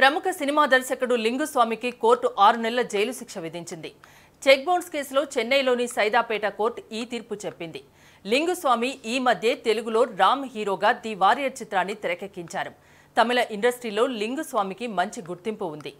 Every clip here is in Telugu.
ప్రముఖ సినిమా దర్శకుడు లింగుస్వామికి కోర్టు ఆరు నెలల జైలు శిక్ష విధించింది చెక్ బౌన్స్ కేసులో చెన్నైలోని సైదాపేట కోర్టు ఈ తీర్పు చెప్పింది లింగుస్వామి ఈ మధ్య తెలుగులో రామ్ హీరోగా ది వారియర్ చిత్రాన్ని తెరకెక్కించారు తమిళ ఇండస్ట్రీలో లింగుస్వామికి మంచి గుర్తింపు ఉంది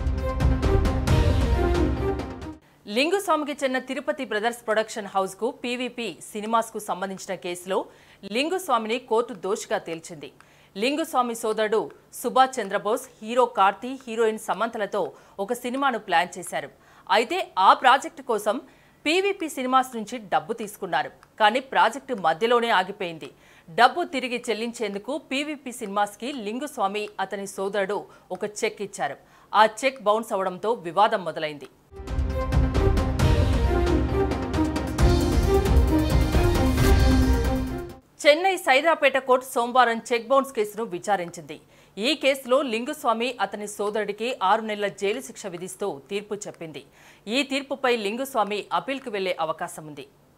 లింగుస్వామికి చెందిన తిరుపతి బ్రదర్స్ ప్రొడక్షన్ హౌస్ కు పీవీపీ సినిమాస్ కు సంబంధించిన కేసులో లింగుస్వామిని కోర్టు దోషిగా తేల్చింది లింగుస్వామి సోదరుడు సుభాష్ చంద్రబోస్ హీరో కార్తీ హీరోయిన్ సమంతలతో ఒక సినిమాను ప్లాన్ చేశారు అయితే ఆ ప్రాజెక్టు కోసం పీవీపీ సినిమాస్ నుంచి డబ్బు తీసుకున్నారు కానీ ప్రాజెక్టు మధ్యలోనే ఆగిపోయింది డబ్బు తిరిగి చెల్లించేందుకు పీవీపీ సినిమాస్కి లింగుస్వామి అతని సోదరుడు ఒక చెక్ ఇచ్చారు ఆ చెక్ బౌన్స్ అవడంతో వివాదం మొదలైంది చెన్నై సైదాపేట కోర్టు సోమవారం చెక్ బౌన్స్ కేసును విచారించింది ఈ కేసులో లింగుస్వామి అతని సోదరుడికి ఆరు నెలల జైలు శిక్ష విధిస్తూ తీర్పు చెప్పింది ఈ తీర్పుపై లింగుస్వామి అప్పీల్కు వెళ్లే అవకాశం ఉంది